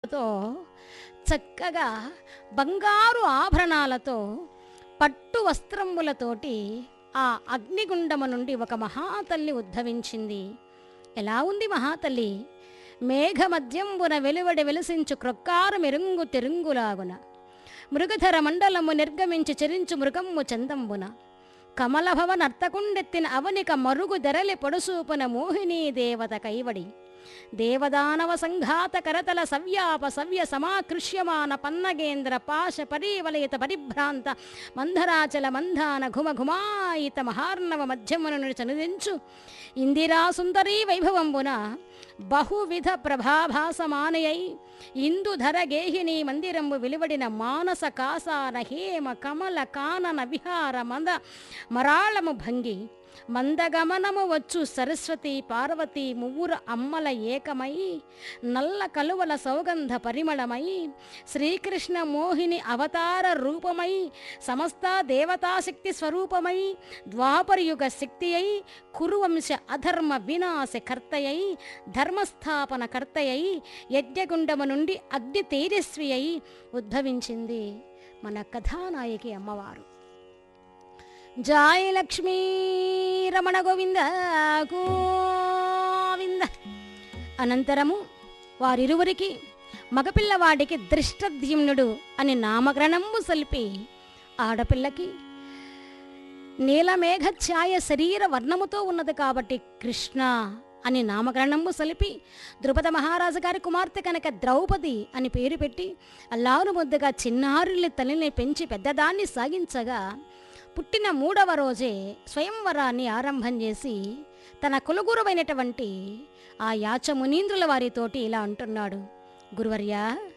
తో చక్కగా బంగారు ఆభరణాలతో పట్టు వస్త్రములతోటి ఆ అగ్నిగుండము నుండి ఒక మహాతల్లి ఉద్భవించింది ఎలా ఉంది మహాతల్లి మేఘమద్యంబున వెలువడి వెలిసించు క్రొక్కారు మెరుంగు తెరుంగులాగున మృగధర మండలము నిర్గమించి చెరించు మృగమ్ము చందంబున కమలభవ నర్తకుండెత్తిన అవనిక మరుగు ధరలి పొడుసూపున మోహినీ దేవత కైవడి దేవదానవ సంఘాత కరతల సవ్యాప సవ్య సమాకృష్యమాన పన్నగేంద్ర పాశ పరీవలయిత పరిభ్రాంత మంధరాచల మంధాన ఘుమ ఘుమాయిత మహార్ణవ మధ్యమును చనుదించు ఇందిరా సుందరీ వైభవంబున బహువిధ ప్రభాభాసమానయై ఇందుధర గేహిని మందిరంబు వెలువడిన మానస కాసార హేమ కమల కానన విహార మంద మరాళము భంగి మందగమనము వచ్చు సరస్వతి పార్వతి మువ్వుర అమ్మల ఏకమై నల్ల కలువల సౌగంధ పరిమళమై శ్రీకృష్ణ మోహిని అవతార రూపమై సమస్త దేవతాశక్తి స్వరూపమై ద్వాపరయుగ శక్తి అయి కురువంశ అధర్మ వినాశ కర్తయై ధర్మస్థాపన కర్తయై యజ్ఞగుండము నుండి అగ్ని తేజస్వి అయి ఉద్భవించింది మన కథానాయకి అమ్మవారు జాయ లక్ష్మీ రమణ గోవింద గోవింద అనంతరము వారిరువురికి మగపిల్లవాడికి దృష్టద్యుమ్నుడు అని నామకరణము సలిపి ఆడపిల్లకి నీలమేఘ ఛాయ శరీర వర్ణముతో ఉన్నది కాబట్టి కృష్ణ అని నామకరణము సలిపి ద్రుపద మహారాజు గారి కుమార్తె కనుక ద్రౌపది అని పేరు పెట్టి అల్లారు ముద్దుగా చిన్నారుల్ని తల్లిని పెంచి పెద్దదాన్ని సాగించగా పుట్టిన మూడవ రోజే స్వయంవరాన్ని ఆరంభం చేసి తన కులగురువైనటువంటి ఆ యాచ మునీంద్రుల వారితోటి ఇలా అంటున్నాడు గురువర్యా